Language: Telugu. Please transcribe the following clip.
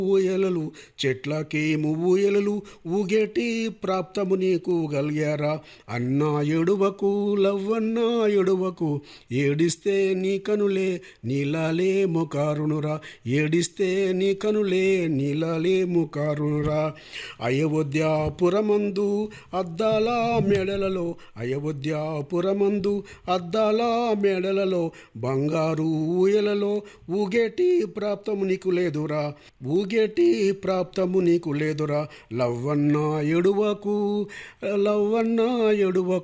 ఊయలలు చెట్లకి ఊయలలు ఊగేటి ప్రాప్తము నీకు గలిగారా అన్నా ఎడువకు లవ్వన్నా ఎడువకు ఏడిస్తే నీ కనులే నీలాలే ముకారునురా ఏడిస్తే నీ కనులే నీలాలే ముకారునురా అయోధ్యాపురమందు అద్దాల మేడలలో అయోధ్యాపురమందు అద్దాల మేడలలో బంగారు ఊయలలో ఊగేటి ప్రాప్తము నీకు లేదురా ఊగేటి ప్రాప్తము నీకు లేదురా లవ్వన్నా ఎడువకు లవ్వన్నా ఎడువకు